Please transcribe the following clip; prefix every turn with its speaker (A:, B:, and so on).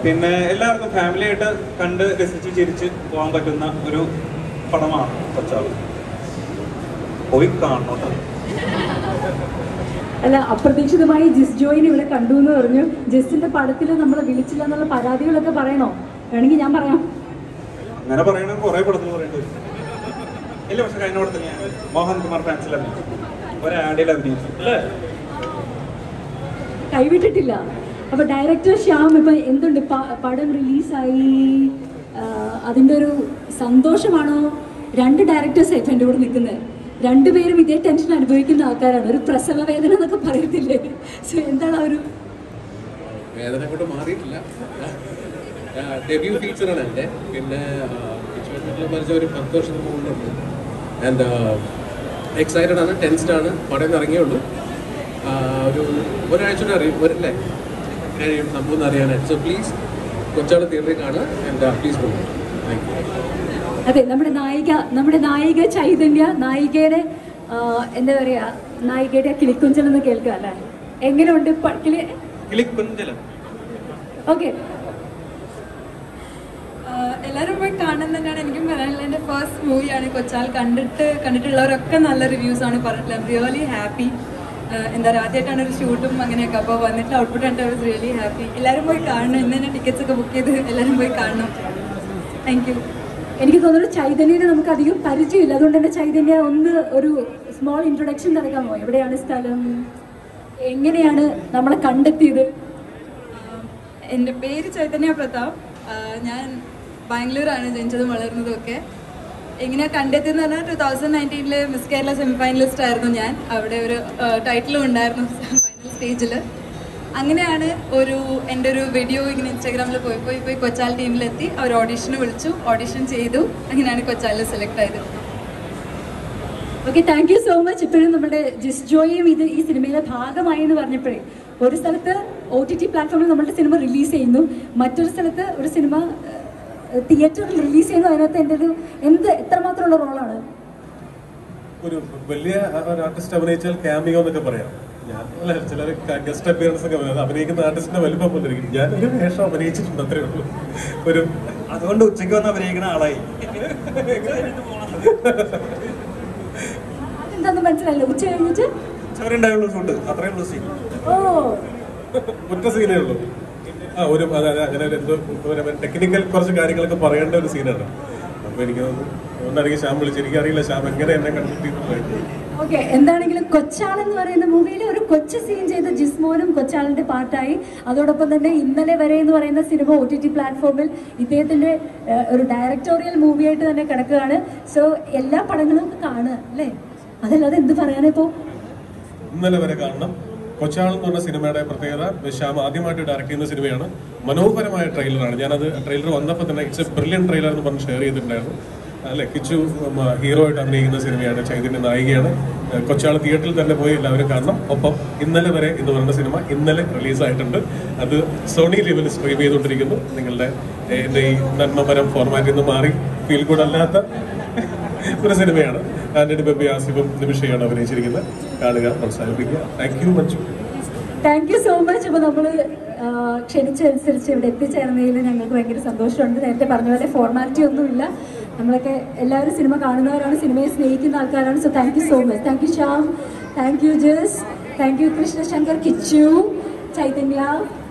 A: പിന്നെ എല്ലാവർക്കും ഫാമിലി ആയിട്ട് കണ്ട് രസിച്ച് ചിരിച്ച് പോകാൻ പറ്റുന്ന ഒരു പടമാണ് കൊച്ചാള് പോയി കാണണം കേട്ടോ.
B: അല്ല അപ്രതീക്ഷിതമായി ജിസ് ജോയിനെ ഇവിടെ കണ്ടു എന്ന് പറഞ്ഞു ജിസിന്റെ പടത്തിൽ നമ്മളെ വിളിച്ചില്ല എന്നുള്ള പരാതികളൊക്കെ പറയണോ വേണമെങ്കിൽ ഞാൻ പറയാം
A: അങ്ങനെ പറയണ കുറെ പടത്തിൽ പറയേണ്ടി വരും ഇല്ല പക്ഷെ കഴിഞ്ഞ പടത്തിൽ ഞാൻ മോഹൻ കുമാർ ഫാൻസിൽ അഭിനയിച്ചു ഒരു ആഡിൽ അഭിനയിച്ചു അല്ലേ
B: കൈവിട്ടിട്ടില്ല അപ്പൊ ഡയറക്ടർ ശ്യാം ഇപ്പൊ എന്തുണ്ട് പ- പടം റിലീസായി അതിന്റെ ഒരു സന്തോഷമാണോ രണ്ട് ഡയറക്ടേഴ്സ് ആയിട്ട് എൻ്റെ കൂടെ നിൽക്കുന്നത് രണ്ടുപേരും ഇതേ ടെൻഷൻ അനുഭവിക്കുന്ന ആൾക്കാരാണ് ഒരു പ്രസവ വേദന എന്നൊക്കെ പറയത്തില്ലേ സോ എന്താണ് ആ ഒരു
C: വേദന കൊണ്ട് മാറിയിട്ടില്ല ഡെബ്യൂ ഫീച്ചറാണ് എൻ്റെ പിന്നെ ചുവട്ടിൽ പരിച ഒരു പത്ത് വർഷത്തിന് മുകളിലുണ്ട് ആൻഡ് എക്സൈറ്റഡ് ആണ് ടെൻസ്ഡ് ആണ് പടം ഇന്ന് ഇറങ്ങിയുള്ളൂ ആ, ഒരു ഒരാഴ്ച കൂടെ അറിയും ഒരല്ലേ കഴിയും സംഭവം ഒന്ന് അറിയാനായിട്ട് സോ പ്ലീസ് കൊച്ചാള് തിയേറ്ററിൽ കാണുക ആൻഡ് പ്ലീസ് പോകും താങ്ക് യു
B: അതെ നമ്മുടെ നായിക നമ്മുടെ നായിക ചൈതന്യ നായികയുടെ ആ, എന്താ പറയാ നായികയുടെ ആ കിളിക്കുഞ്ചൽ എന്ന് കേൾക്കുക അല്ലേ എങ്ങനെയുണ്ട് പ- കിളി
A: കിളിക്കുഞ്ചലം
B: ഓക്കെ
D: ആഹ് എല്ലാവരും പോയി കാണാൻ തന്നെയാണ് എനിക്കും പറയാനുള്ളത് എൻ്റെ ഫസ്റ്റ് മൂവിയാണ് കൊച്ചാൽ കണ്ടിട്ട് കണ്ടിട്ടുള്ളവരൊക്കെ നല്ല റിവ്യൂസ് ആണ് പറഞ്ഞിട്ടുള്ളത് റിയലി ഹാപ്പി എന്താ പറയുക ആദ്യമായിട്ടാണ് ഒരു ഷൂട്ടും അങ്ങനെയൊക്കെ അപ്പോൾ വന്നിട്ട് ഔട്ട്പുട്ട് കണ്ടിട്ട് ഐ വാസ് റിയലി ഹാപ്പി എല്ലാവരും പോയി കാണണം ഇന്ന് തന്നെ ടിക്കറ്റ്സ് ഒക്കെ ബുക്ക് ചെയ്ത് എല്ലാവരും പോയി കാണണം താങ്ക് യു
B: എനിക്ക് തോന്നുന്നു ചൈതന്യനെ നമുക്ക് അധികം പരിചയമില്ല അതുകൊണ്ട് തന്നെ ചൈതന്യ ഒന്ന് ഒരു സ്മോൾ ഇൻട്രൊഡക്ഷൻ നടക്കാമോ എവിടെയാണ് സ്ഥലം എങ്ങനെയാണ് നമ്മളെ കണ്ടെത്തിയത്
D: ആഹ് എൻ്റെ പേര് ചൈതന്യ പ്രതാപ് ആഹ് ഞാൻ ബാംഗ്ലൂരാണ് ജനിച്ചതും വളർന്നതും ഒക്കെ എങ്ങനെയാ കണ്ടെത്തിയെന്ന് പറഞ്ഞാൽ ടു തൗസൻഡ് നയൻറ്റീനിലെ മിസ് കേരള സെമി ഫൈനലിസ്റ്റ് ആയിരുന്നു ഞാൻ അവിടെ ഒരു ടൈറ്റിലും ഉണ്ടായിരുന്നു ഫൈനൽ സ്റ്റേജിൽ അങ്ങനെയാണ് ഒരു എൻ്റെ ഒരു വീഡിയോ ഇങ്ങനെ ഇൻസ്റ്റാഗ്രാമിൽ പോയി പോയി പോയി കൊച്ചാൽ ടീമിലെത്തി അവർ ഓഡീഷന് വിളിച്ചു ഓഡീഷൻ ചെയ്തു അങ്ങനെയാണ് കൊച്ചാലിൽ സെലക്ട് ആയത്
B: okay thank you so much ഇപ്പോഴും നമ്മുടെ ജിസ് ജോയും ഇത് ഈ സിനിമയിലെ ഭാഗമായി എന്ന് പറഞ്ഞപ്പോഴേ ഒരു സ്ഥലത്ത് ഒ ടി ടി പ്ലാറ്റ്ഫോമിൽ നമ്മുടെ സിനിമ റിലീസ് ചെയ്യുന്നു മറ്റൊരു സ്ഥലത്ത് ഒരു സിനിമ തിയേറ്ററിൽ റിലീസ് ചെയ്യുന്നു അതിനകത്ത് എൻ്റെ ഒരു എന്ത് എത്രമാത്രമുള്ള റോളാണ്
E: ഒരു വലിയ ഒരു ആർട്ടിസ്റ്റ് അഭിനയിച്ചാൽ ക്യാമിയോ എന്നൊക്കെ പറയാം ഞാൻ അല്ല ചിലർ ഗസ്റ്റ് അപ്പിയറൻസ് ഒക്കെ പറയും. അത് അഭിനയിക്കുന്ന ആർട്ടിസ്റ്റിന്റെ വലിപ്പം പോലെ ഇരിക്കും ഞാൻ ഒരു വേഷം അഭിനയിച്ചിട്ടുണ്ട് അത്രേ ഉള്ളൂ ഒരു
A: അതുകൊണ്ട് ഉച്ചയ്ക്ക് വന്ന് അഭിനയിക്കുന്ന ആളായി
B: അതെന്താന്ന് മനസ്സിലായില്ല ഉച്ച കഴിഞ്ഞിട്ട്
A: ചോരുണ്ടായുള്ളൂ ഷൂട്ട് അത്രേ ഉള്ളൂ സീൻ
B: ഓ
E: ഒറ്റ സീനേ ഉള്ളൂ ആ ഒരു അതായത് അങ്ങനെ ഒരു എന്തോ ടെക്നിക്കൽ കുറച്ച് കാര്യങ്ങളൊക്കെ പറയേണ്ട ഒരു സീനാണ് അപ്പൊ എനിക്ക് തോന്നുന്നു അതുകൊണ്ടായിരിക്കും ശ്യാം വിളിച്ചു എനിക്കറിയില്ല ശ്യാം എങ്ങനെ എന്നെ കണ്ടെത്തി
B: ഓക്കെ എന്താണെങ്കിലും കൊച്ചാൾ എന്ന് പറയുന്ന മൂവിയിൽ ഒരു കൊച്ചു സീൻ ചെയ്ത ജിസ്മോനും കൊച്ചാളിന്റെ പാട്ടായി അതോടൊപ്പം തന്നെ ഇന്നലെ വരെ എന്ന് പറയുന്ന സിനിമ ഒ ടി ടി പ്ലാറ്റ്ഫോമിൽ ഇദ്ദേഹത്തിന്റെ ഏഹ്, ഒരു ഡയറക്ടോറിയൽ മൂവിയായിട്ട് തന്നെ കിടക്കുകയാണ് സോ എല്ലാ പടങ്ങളും കാണുക അല്ലേ അതല്ലാതെ എന്ത് പറയാനിപ്പോ
E: ഇന്നലെ വരെ കാണണം കൊച്ചാൾ എന്ന് പറഞ്ഞ സിനിമയുടെ പ്രത്യേകത ശ്യാം ആദ്യമായിട്ട് ഡയറക്ട് ചെയ്യുന്ന സിനിമയാണ് മനോഹരമായ ട്രെയിലറാണ് ഞാനത് ട്രെയിലർ വന്നപ്പോൾ തന്നെ ഇറ്റ്സ് എ ബ്രില്യൻ ട്രെയിലർ എന്ന് പറഞ്ഞ് ഷെയർ ചെയ്തിട്ടുണ്ടായിരുന്നു അല്ലെ കിച്ചു ഉം, ഹീറോ ആയിട്ട് അഭിനയിക്കുന്ന സിനിമയാണ് ചൈതന്യ നായികയാണ് ഏഹ് കൊച്ചാൾ തിയേറ്ററിൽ തന്നെ പോയി എല്ലാവരും കാണണം ഒപ്പം ഇന്നലെ വരെ എന്ന് പറയുന്ന സിനിമ ഇന്നലെ റിലീസായിട്ടുണ്ട് അത് സോണി ലെവലിൽ സ്ട്രീം ചെയ്തുകൊണ്ടിരിക്കുന്നു നിങ്ങളുടെ ഏഹ്, എൻ്റെ ഈ നന്മപരം ഫോർമാറ്റിൽ നിന്ന് മാറി ഫീൽ ഗുഡ് അല്ലാത്ത ഒരു സിനിമയാണ് ആന്റണി ബെബി ആസിഫും നിമിഷയാണ് അഭിനയിച്ചിരിക്കുന്നത് കാണുക പ്രോത്സാഹിപ്പിക്കുക thank you much
B: thank you so much അപ്പോൾ നമ്മൾ ക്ഷണിച്ചനുസരിച്ച് ഇവിടെ എത്തിച്ചേർന്നതിൽ ഞങ്ങൾക്ക് ഭയങ്കര സന്തോഷമുണ്ട് നേരത്തെ പറഞ്ഞ പോലെ ഫോർമാലിറ്റി ഒന്നുമില്ല നമ്മളൊക്കെ എല്ലാവരും സിനിമ കാണുന്നവരാണ് സിനിമയെ സ്നേഹിക്കുന്ന ആൾക്കാരാണ് so thank you so much thank you Shyam thank you ജസ് താങ്ക് യു കൃഷ്ണശങ്കർ കിച്ചു ചൈതന്യ